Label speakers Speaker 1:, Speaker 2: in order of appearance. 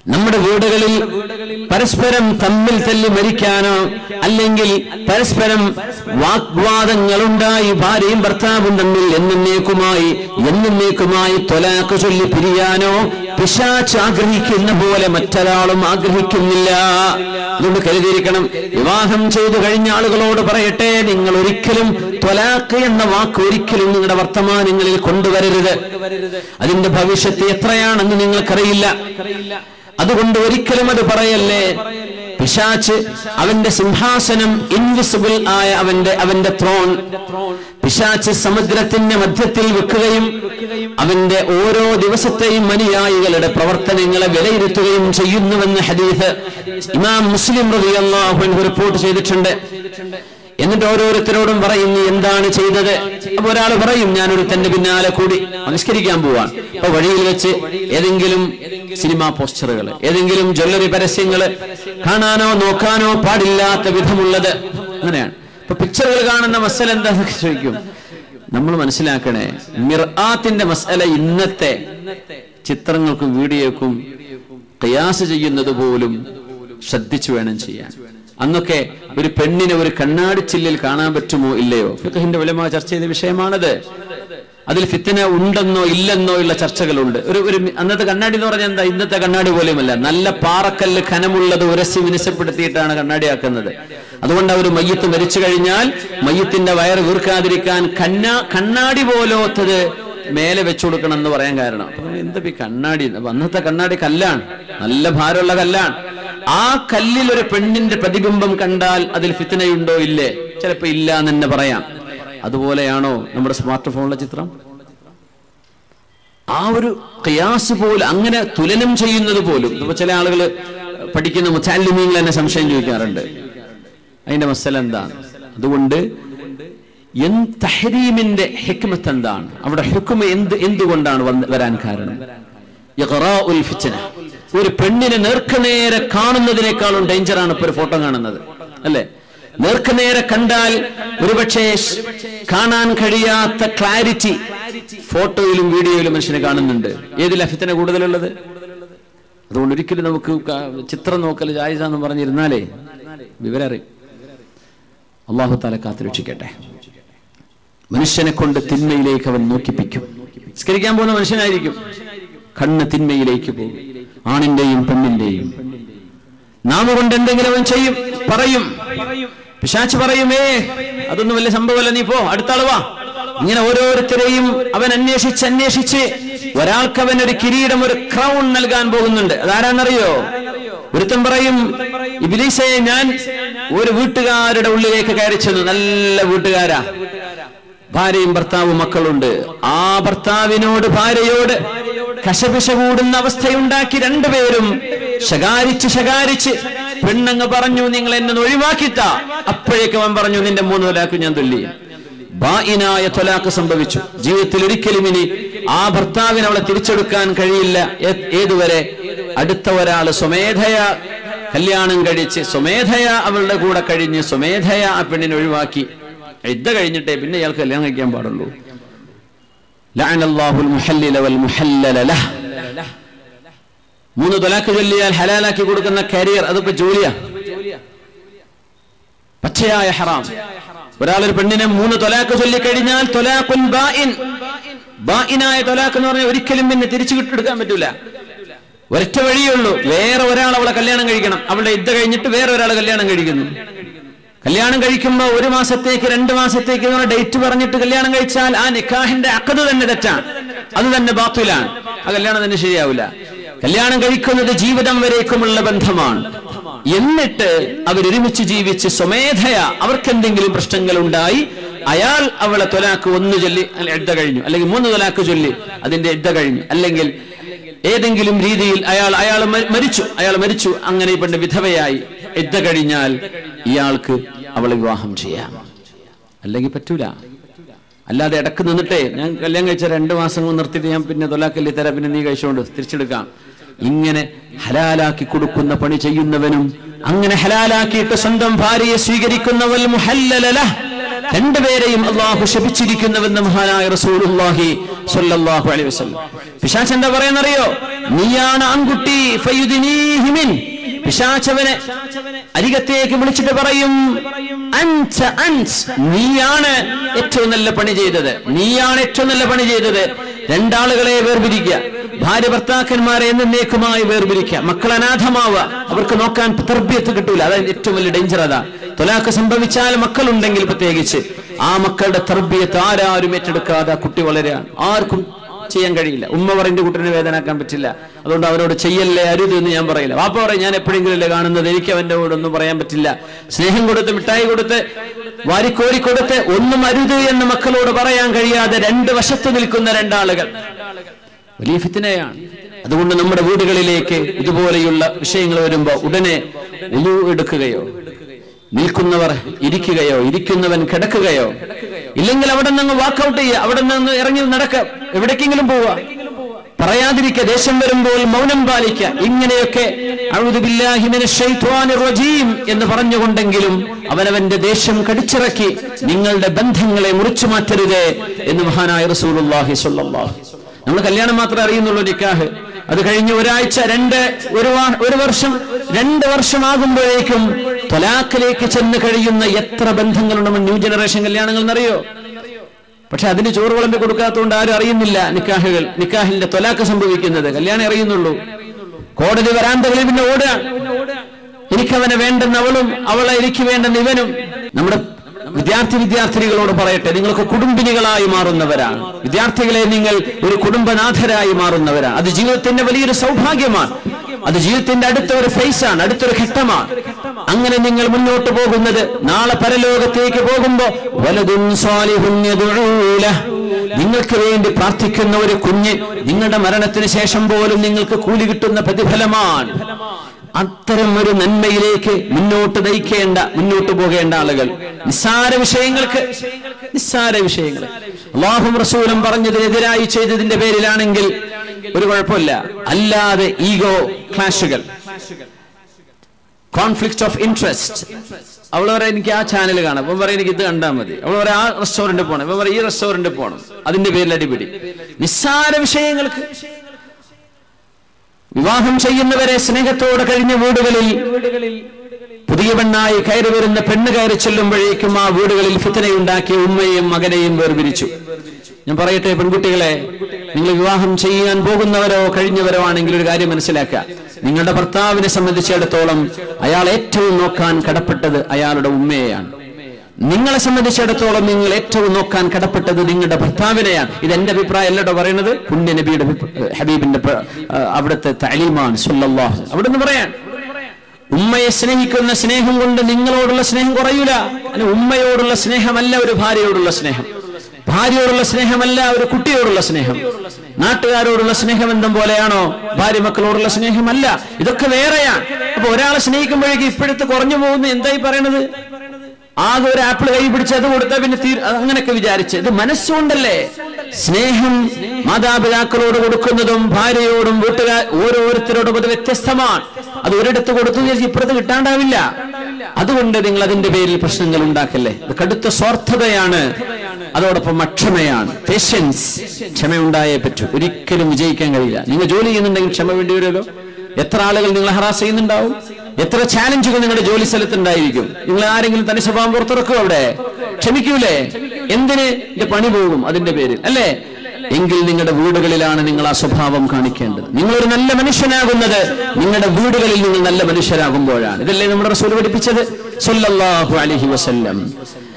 Speaker 1: നമ്മുടെ വീടുകളിൽ പരസ്പരം തമ്മിൽ തല്ലി മരിക്കാനോ അല്ലെങ്കിൽ പരസ്പരം വാഗ്വാദങ്ങളുണ്ടായി ഭാര്യയും ഭർത്താവും തമ്മിൽ എന്നേക്കുമായി എന്നേക്കുമായി തൊലാക്ക് ചൊല്ലി പിരിയാനോ പിശാച്ച് ആഗ്രഹിക്കുന്ന പോലെ മറ്റൊരാളും ആഗ്രഹിക്കുന്നില്ല അതുകൊണ്ട് കരുതിയിരിക്കണം വിവാഹം ചെയ്തു കഴിഞ്ഞ ആളുകളോട് പറയട്ടെ നിങ്ങൾ ഒരിക്കലും ത്വലാക്ക് എന്ന വാക്ക് ഒരിക്കലും നിങ്ങളുടെ വർത്തമാനങ്ങളിൽ കൊണ്ടുവരരുത് അതിന്റെ ഭവിഷ്യത്ത് എത്രയാണെന്ന് നിങ്ങൾക്കറിയില്ല അതുകൊണ്ട് ഒരിക്കലും അത് പറയല്ലേ പിശാച്ച് അവന്റെ സിംഹാസനം ഇൻവിസിബിൾ ആയ അവന്റെ അവന്റെ ത്രോൺ പിശാച്ച് സമുദ്രത്തിന്റെ മധ്യത്തിൽ വെക്കുകയും അവന്റെ ഓരോ ദിവസത്തെയും അനുയായികളുടെ പ്രവർത്തനങ്ങളെ വിലയിരുത്തുകയും ചെയ്യുന്നുവെന്ന് ഹദീസ് ഇമാം മുസ്ലിം റളിയല്ലാഹു അൻഹു റിപ്പോർട്ട് ചെയ്തിട്ടുണ്ട് എന്നിട്ട് ഓരോരുത്തരോടും പറയും നീ എന്താണ് ചെയ്തത് അപ്പൊ ഒരാൾ പറയും ഞാൻ ഒരുത്തന്റെ പിന്നാലെ കൂടി നിഷ്കരിക്കാൻ പോവാൻ അപ്പൊ വഴിയിൽ വെച്ച് ഏതെങ്കിലും സിനിമാ പോസ്റ്ററുകൾ ഏതെങ്കിലും ജ്വല്ലറി പരസ്യങ്ങൾ കാണാനോ നോക്കാനോ പാടില്ലാത്ത വിധമുള്ളത് അങ്ങനെയാണ് ഇപ്പൊ പിക്ചറുകൾ കാണുന്ന മസല എന്താന്നൊക്കെ ചോദിക്കും നമ്മൾ മനസ്സിലാക്കണേ മിർആത്തിന്റെ മസല ഇന്നത്തെ ചിത്രങ്ങൾക്കും വീഡിയോക്കും കയാസ് ചെയ്യുന്നത് പോലും ശ്രദ്ധിച്ചു വേണം ചെയ്യാൻ അന്നൊക്കെ ഒരു പെണ്ണിനെ ഒരു കണ്ണാടിച്ചില്ലിൽ കാണാൻ പറ്റുമോ ഇല്ലയോ ഫിഖഹിന്റെ വിലമ ചർച്ച ചെയ്ത വിഷയമാണത് അതിൽ ഫിത്തന ഉണ്ടെന്നോ ഇല്ലെന്നോ ഉള്ള ചർച്ചകളുണ്ട് ഒരു ഒരു അന്നത്തെ കണ്ണാടി എന്ന് പറഞ്ഞാൽ എന്താ ഇന്നത്തെ കണ്ണാടി പോലെയുമല്ല നല്ല പാറക്കല്ല് ഖനമുള്ളത് ഉരസി വിനിസപ്പെടുത്തിയിട്ടാണ് കണ്ണാടിയാക്കുന്നത് അതുകൊണ്ട് അവർ മയ്യത്ത് മരിച്ചു കഴിഞ്ഞാൽ മയ്യത്തിന്റെ വയറ് വീർക്കാതിരിക്കാൻ കണ്ണാ കണ്ണാടി പോലോത്തത് മേലെ വെച്ചു കൊടുക്കണം എന്ന് പറയാൻ കാരണം അപ്പൊ നമ്മൾ എന്താ ഈ കണ്ണാടി അപ്പൊ അന്നത്തെ കണ്ണാടി കല്ലാണ് നല്ല ഭാരമുള്ള കല്ലാണ് ആ കല്ലിൽ ഒരു പെണ്ണിന്റെ പ്രതിബിംബം കണ്ടാൽ അതിൽ ഫിത്തനയുണ്ടോ ഇല്ലേ ചിലപ്പോ ഇല്ല എന്ന് തന്നെ പറയാം അതുപോലെയാണോ നമ്മുടെ സ്മാർട്ട് ഫോണിലെ ചിത്രം ആ ഒരു കയാസ് പോലും അങ്ങനെ തുലനം ചെയ്യുന്നത് പോലും ഇപ്പൊ ചില ആളുകൾ പഠിക്കുന്ന മുത്താലിമീങ്ങൾ തന്നെ സംശയം ചോദിക്കാറുണ്ട് അതിന്റെ മസല എന്താണ് അതുകൊണ്ട് എൻ- തഹരീമിന്റെ ഹിക്മത്ത് എന്താണ് അവിടെ ഹുക്കുമ എന്ത് എന്തുകൊണ്ടാണ് വന്ന് വരാൻ കാരണം ഇഖ്റാഉൽ ഫിത്ന. ഒരു പെണ്ണിനെ നേർക്കുനേരെ കാണുന്നതിനേക്കാളും ഡേഞ്ചറാണ് ഇപ്പൊ ഒരു ഫോട്ടോ കാണുന്നത് അല്ലെ നേർക്കുനേരെ കണ്ടാൽ ഒരുപക്ഷെ ഷ് കാണാൻ കഴിയാത്ത ക്ലാരിറ്റി ഫോട്ടോയിലും വീഡിയോയിലും മനുഷ്യനെ കാണുന്നുണ്ട് ഏതിലാ ഫിത്തന കൂടുതലുള്ളത് അതുകൊണ്ട് ഒരിക്കലും നമുക്ക് ക- ചിത്രം നോക്കൽ ജായിസ എന്ന് പറഞ്ഞിരുന്നാലേ വിവരം അറിയും അള്ളാഹു താല കാത്തുരക്ഷിക്കട്ടെ മനുഷ്യനെ കൊണ്ട് തിന്മയിലേക്ക് അവൻ നോക്കിപ്പിക്കും നിസ്കരിക്കാൻ പോകുന്ന മനുഷ്യനായിരിക്കും കണ്ണ് തിന്മയിലേക്ക് പോകും ആണിന്റെയും പെണ്ണിന്റെയും നാമ കൊണ്ട് എന്തെങ്കിലും അവൻ ചെയ്യും പറയും പിശാച്ച് പറയുമേ അതൊന്നും വലിയ സംഭവമല്ല നീ പോ അടുത്ത ആള് വാ ഇങ്ങനെ ഓരോരുത്തരെയും അവൻ അന്വേഷിച്ച് അന്വേഷിച്ച് ഒരാൾക്ക് അവൻ ഒരു കിരീടം ഒരു ക്രൗൺ നൽകാൻ പോകുന്നുണ്ട് അതാരാന്നറിയോ ഒരുത്തൻ പറയും ഇബിലീസെ ഞാൻ ഒരു വീട്ടുകാരുടെ ഉള്ളിലേക്ക് കയറി ചെന്നു നല്ല വീട്ടുകാരാ ഭാര്യയും ഭർത്താവും മക്കളുണ്ട് ആ ഭർത്താവിനോട് ഭാര്യയോട് കശപിശ കൂടുന്ന അവസ്ഥയുണ്ടാക്കി രണ്ടുപേരും ശകാരിച്ച് ശകാരിച്ച് പെണ്ണങ്ങ് പറഞ്ഞു നിങ്ങൾ എന്നെ ഒന്ന് ഒഴിവാക്കിത്ത അപ്പോഴേക്കും അവൻ പറഞ്ഞു നിന്റെ മൂന്ന് തൊലാക്ക് ഞാൻ തുല്ലി ബായിനായ തൊലാക്ക് സംഭവിച്ചു ജീവിതത്തിൽ ഒരിക്കലും ഇനി ആ ഭർത്താവിന് അവളെ തിരിച്ചെടുക്കാൻ കഴിയില്ല ഏ- ഏതുവരെ അടുത്ത ഒരാള് സ്വമേധയ കല്യാണം കഴിച്ച് സ്വമേധയ അവളുടെ കൂടെ കഴിഞ്ഞ് സ്വമേധയ ആ പെണ്ണിനെ ഒഴിവാക്കി ഇദ്ദ കഴിഞ്ഞിട്ടേ പിന്നെ ഇയാൾക്ക് കല്യാണം കഴിക്കാൻ പാടുള്ളൂ ലഅനല്ലാഹുൽ മുഹല്ലില വൽ മുഹല്ലല ലഹ്. മൂന്ന് തൊലാക്ക് ചൊല്ലിയാൽ ഹലാലാക്കി കൊടുക്കുന്ന കരിയർ അതിപ്പോ ജോലിയാ പച്ചയായ ഹറാം ഒരാളൊരു പെണ്ണിനെ മൂന്ന് തൊലാക്ക് ചൊല്ലിക്കഴിഞ്ഞാൽ തൊലാഖുൻ ബായിൻ ബായിനായ തൊലാക്ക് എന്ന് പറഞ്ഞാൽ ഒരിക്കലും പിന്നെ തിരിച്ചു കിട്ടെടുക്കാൻ പറ്റൂല ഒരൊറ്റ വഴിയുള്ളൂ വേറെ ഒരാൾ അവളെ കല്യാണം കഴിക്കണം അവളുടെ യുദ്ധ കഴിഞ്ഞിട്ട് വേറെ ഒരാൾ കല്യാണം കഴിക്കുന്നു കല്യാണം കഴിക്കുമ്പോ ഒരു മാസത്തേക്ക് രണ്ട് മാസത്തേക്ക് ഡേറ്റ് പറഞ്ഞിട്ട് കല്യാണം കഴിച്ചാൽ ആ നിക്കാഹിന്റെ അക്കത് തന്നെ തെറ്റാണ് അത് തന്നെ ബാത്തുലാണ് ആ കല്യാണം തന്നെ ശരിയാവില്ല കല്യാണം കഴിക്കുന്നത് ജീവിതം വരേക്കുമുള്ള ബന്ധമാണ് എന്നിട്ട് അവരൊരുമിച്ച് ജീവിച്ച് സ്വമേധയ അവർക്കെന്തെങ്കിലും പ്രശ്നങ്ങൾ ഉണ്ടായി അയാൾ അവളെ തൊലാക്ക് ഒന്ന് ചൊല്ലി എഴുത കഴിഞ്ഞു അല്ലെങ്കിൽ മൂന്ന് തൊലാക്ക് ചൊല്ലി അതിന്റെ എഴുത കഴിഞ്ഞു അല്ലെങ്കിൽ ഏതെങ്കിലും രീതിയിൽ അയാൾ അയാൾ മ- മരിച്ചു അയാൾ മരിച്ചു അങ്ങനെ ഈ പെണ്ണ് വിധവയായി എഴുത കഴിഞ്ഞാൽ ഇയാൾക്ക് അവളെ വിവാഹം ചെയ്യാം അല്ലെങ്കിൽ പറ്റൂല അല്ലാതെ ഇടക്ക് നിന്നിട്ടേ ഞാൻ കല്യാണം കഴിച്ച രണ്ട് മാസം കൊണ്ട് നിർത്തിയിട്ട് ഞാൻ പിന്നെ തൊലാക്കല്ലി തരാം പിന്നെ നീ കഴിച്ചുകൊണ്ട് തിരിച്ചെടുക്കാം ഇങ്ങനെ ഹലാലാക്കി കൊടുക്കുന്ന പണി ചെയ്യുന്നവനും അങ്ങനെ ഹലാലാക്കിയിട്ട് സ്വന്തം ഭാര്യയെ സ്വീകരിക്കുന്നവൽ മുഹല്ലലല രണ്ടുപേരെയും അള്ളാഹു ശപിച്ചിരിക്കുന്നുവെന്ന് മഹാനായ റസൂലുള്ളാഹി സ്വല്ലല്ലാഹു അലൈഹി വസല്ലം പിശാച് എന്താ പറയുന്നറിയോ നീയാണ് ആൺകുട്ടി ഫയുദിനീഹിമിൻ പിശാചവനെ അരികത്തേക്ക് വിളിച്ചിട്ട് പറയും അൻസ അൻസ് നീയാണ് ഏറ്റവും നല്ല പണി ചെയ്തത് നീയാണ് ഏറ്റവും നല്ല പണി ചെയ്തത് രണ്ടാളുകളെ വേർപിരിക്കുക ഭാര്യ ഭർത്താക്കന്മാരെ എന്നേക്കുമായി വേർപിരിക്കുക മക്കൾ അനാഥമാവുക അവർക്ക് നോക്കാൻ തർബ്യത്ത് കിട്ടൂല അതായത് ഏറ്റവും വലിയ ഡേഞ്ചർ അതാ തൊലാക്ക് സംഭവിച്ചാൽ മക്കളുണ്ടെങ്കിൽ പ്രത്യേകിച്ച് ആ മക്കളുടെ തർബ്യത്ത് ആരാരും ഏറ്റെടുക്കാതെ ആ കുട്ടി വളരെയാണ് ആർക്കും ചെയ്യാൻ കഴിയില്ല ഉമ്മ പറയുന്ന കുട്ടിനെ വേദനാക്കാൻ പറ്റില്ല അതുകൊണ്ട് അവരോട് ചെയ്യല്ലേ അരുത് എന്ന് ഞാൻ പറയില്ല വാപ്പ പറയും ഞാൻ എപ്പോഴെങ്കിലും അല്ലേ കാണുന്നത് എനിക്ക് അവന്റെ കൂടെ ഒന്നും പറയാൻ പറ്റില്ല സ്നേഹം കൊടുത്ത് മിഠായി കൊടുത്ത് വാരിക്കോരി കൊടുത്ത് ഒന്നും അരുത് എന്ന് മക്കളോട് പറയാൻ കഴിയാതെ രണ്ട് വശത്ത് നിൽക്കുന്ന രണ്ടാളുകൾ വലിയ ഫിത്തിനയാണ് അതുകൊണ്ട് നമ്മുടെ വീടുകളിലേക്ക് ഇതുപോലെയുള്ള വിഷയങ്ങൾ വരുമ്പോ ഉടനെ ഉലു എടുക്കുകയോ നിൽക്കുന്നവർ ഇരിക്കുകയോ ഇരിക്കുന്നവൻ കിടക്കുകയോ ഇല്ലെങ്കിൽ അവിടെ നിന്ന് വാക്കൗട്ട് ചെയ്യുക അവിടെ നിന്ന് ഇറങ്ങി നടക്ക എവിടേക്കെങ്കിലും പോവുക പറയാതിരിക്കുക ദേഷ്യം വരുമ്പോൾ മൗനം പാലിക്കുക ഇങ്ങനെയൊക്കെ അഊദു ബില്ലാഹി മിനശ് ശൈത്വാനിർ റജീം എന്ന് പറഞ്ഞുകൊണ്ടെങ്കിലും അവനവന്റെ ദേഷ്യം കടിച്ചിറക്കി നിങ്ങളുടെ ബന്ധങ്ങളെ മുറിച്ചു മാറ്റരുതേ എന്ന് മഹാനായ റസൂലുള്ളാഹി സ്വല്ലല്ലാഹു നമ്മൾ കല്യാണം മാത്രമേ അറിയുന്നുള്ളൂ നിക്കാഹ് അത് കഴിഞ്ഞ് ഒരാഴ്ച രണ്ട് ഒരു വാ- ഒരു വർഷം രണ്ട് വർഷമാകുമ്പോഴേക്കും തൊലാക്കിലേക്ക് ചെന്ന് കഴിയുന്ന എത്ര ബന്ധങ്ങളുണ്ട് നമ്മൾ ന്യൂ ജനറേഷൻ കല്യാണങ്ങൾ എന്നറിയോ പക്ഷെ അതിന് ചോറ് വിളമ്പി കൊടുക്കാത്തതുകൊണ്ട് ആരും അറിയുന്നില്ല നിക്കാഹുകൾ നിക്കാഹിന്റെ തൊലാക്ക് സംഭവിക്കുന്നത് കല്യാണം അറിയുന്നുള്ളൂ കോടതി വരാന്തകളിൽ പിന്നെ ഓടുക എനിക്കവനെ വേണ്ടെന്ന് അവളും അവളെ എനിക്ക് വേണ്ടെന്ന് ഇവനും നമ്മുടെ വിദ്യാർത്ഥി വിദ്യാർത്ഥിനികളോട് പറയട്ടെ നിങ്ങൾക്ക് കുടുംബിനികളായി മാറുന്നവരാണ് വിദ്യാർത്ഥികളെ നിങ്ങൾ ഒരു കുടുംബനാഥരായി മാറുന്നവരാണ് അത് ജീവിതത്തിന്റെ വലിയൊരു സൗഭാഗ്യമാണ് അത് ജീവിതത്തിന്റെ അടുത്ത ഒരു ഫേസ് ആണ് അടുത്തൊരു ഘട്ടമാണ് അങ്ങനെ നിങ്ങൾ മുന്നോട്ട് പോകുന്നത് നാളെ പരലോകത്തേക്ക് പോകുമ്പോ വലതും സ്വാലിഹുൻ യദ്ഉല. നിങ്ങൾക്ക് വേണ്ടി പ്രാർത്ഥിക്കുന്ന ഒരു കുഞ്ഞ് നിങ്ങളുടെ മരണത്തിന് ശേഷം പോലും നിങ്ങൾക്ക് കൂലി കിട്ടുന്ന പ്രതിഫലമാണ് അത്തരം ഒരു നന്മയിലേക്ക് മുന്നോട്ട് നയിക്കേണ്ട മുന്നോട്ട് പോകേണ്ട ആളുകൾ നിസ്സാര വിഷയങ്ങൾക്ക് നിസ്സാര വിഷയങ്ങൾ അള്ളാഹും റസൂലും പറഞ്ഞതിനെതിരായി ചെയ്തതിന്റെ പേരിലാണെങ്കിൽ ഒരു കുഴപ്പമില്ല അല്ലാതെ ഈഗോ ക്ലാഷുകൾ കോൺഫ്ലിക്ട് ഓഫ് ഇൻട്രസ്റ്റ് അവൾ പറയാം എനിക്ക് ആ ചാനൽ കാണാം അപ്പം പറയാം എനിക്ക് ഇത് കണ്ടാൽ മതി അവൾ പറയാം ആ റെസ്റ്റോറന്റ് പോകണം ഇപ്പം പറയാം ഈ റെസ്റ്റോറന്റ് പോകണം അതിന്റെ പേരിൽ അടിപിടി നിസ്സാര വിഷയങ്ങൾക്ക് വിവാഹം ചെയ്യുന്നവരെ സ്നേഹത്തോടെ കഴിഞ്ഞ വീടുകളിൽ പുതിയ പെണ്ണായി കയറി വരുന്ന പെണ്ണ് കയറി ചെല്ലുമ്പോഴേക്കും ആ വീടുകളിൽ ഫിത്തനയുണ്ടാക്കി ഉമ്മയെയും മകനെയും വേർപിരിച്ചു ഞാൻ പറയട്ടെ പെൺകുട്ടികളെ നിങ്ങൾ വിവാഹം ചെയ്യാൻ പോകുന്നവരോ കഴിഞ്ഞവരോ ആണെങ്കിൽ ഒരു കാര്യം മനസ്സിലാക്കുക നിങ്ങളുടെ ഭർത്താവിനെ സംബന്ധിച്ചിടത്തോളം അയാൾ ഏറ്റവും നോക്കാൻ കടപ്പെട്ടത് അയാളുടെ ഉമ്മയെയാണ് നിങ്ങളെ സംബന്ധിച്ചിടത്തോളം നിങ്ങൾ ഏറ്റവും നോക്കാൻ കടപ്പെട്ടത് നിങ്ങളുടെ ഭർത്താവിനെയാണ് ഇത് എന്റെ അഭിപ്രായം അല്ലട്ടോ പറയുന്നത് പുണ്യ നബിയുടെ അഭിപ്രായ- ഹബീബിന്റെ പ്ര- ആ, അവിടുത്തെ തലീമാണ് സുല്ലല്ലാഹു അവിടെ നിന്ന് പറയാൻ ഉമ്മയെ സ്നേഹിക്കുന്ന സ്നേഹം കൊണ്ട് നിങ്ങളോടുള്ള സ്നേഹം കുറയൂല അതിന് ഉമ്മയോടുള്ള സ്നേഹമല്ല ഒരു ഭാര്യയോടുള്ള സ്നേഹം ഭാര്യയോടുള്ള സ്നേഹമല്ല ഒരു കുട്ടിയോടുള്ള സ്നേഹം നാട്ടുകാരോടുള്ള സ്നേഹം എന്തും പോലെയാണോ ഭാര്യ മക്കളോടുള്ള സ്നേഹമല്ല ഇതൊക്കെ വേറെയാണ് അപ്പൊ ഒരാളെ സ്നേഹിക്കുമ്പോഴേക്ക് ഇപ്പോഴത്തെ കുറഞ്ഞു പോകുന്ന എന്തായി പറയണത് ആകെ ഒരു ആപ്പിൾ കൈ പിടിച്ച് അത് കൊടുത്താൽ പിന്നെ തീർ അങ്ങനെയൊക്കെ വിചാരിച്ച് ഇത് മനസ്സുകൊണ്ടല്ലേ സ്നേഹം മാതാപിതാക്കളോട് കൊടുക്കുന്നതും ഭാര്യയോടും വീട്ടുകാർ ഓരോരുത്തരോടും അത് വ്യത്യസ്തമാണ് അത് ഒരിടത്ത് കൊടുത്തു വിചാരിച്ച് ഇപ്പുറത്ത് കിട്ടാണ്ടാവില്ല അതുകൊണ്ട് നിങ്ങൾ അതിന്റെ പേരിൽ പ്രശ്നങ്ങൾ ഉണ്ടാക്കല്ലേ ഇത് കടുത്ത സ്വാർത്ഥതയാണ് അതോടൊപ്പം അക്ഷമയാണ് പേഷ്യൻസ് ക്ഷമയുണ്ടായേ പറ്റൂ ഒരിക്കലും വിജയിക്കാൻ കഴിയില്ല നിങ്ങൾ ജോലി ചെയ്യുന്നുണ്ടെങ്കിൽ ക്ഷമ വേണ്ടി വരുമല്ലോ എത്ര ആളുകൾ നിങ്ങളെ ഹറാസ് ചെയ്യുന്നുണ്ടാവും എത്ര ചാലഞ്ചുകൾ നിങ്ങളുടെ ജോലി സ്ഥലത്ത് ഉണ്ടായിരിക്കും നിങ്ങൾ ആരെങ്കിലും തനി സ്വഭാവം പുറത്തിറക്കും അവിടെ ക്ഷമിക്കൂലേ എന്തിന് എന്റെ പണി പോകും അതിന്റെ പേരിൽ അല്ലേ എങ്കിൽ നിങ്ങളുടെ വീടുകളിലാണ് നിങ്ങൾ ആ സ്വഭാവം കാണിക്കേണ്ടത് നിങ്ങളൊരു നല്ല മനുഷ്യനാകുന്നത് നിങ്ങളുടെ വീടുകളിൽ നിങ്ങൾ നല്ല മനുഷ്യരാകുമ്പോഴാണ് ഇതല്ലേ നമ്മുടെ റസൂൽ പഠിപ്പിച്ചത് സല്ലല്ലാഹു അലൈഹി വസല്ലം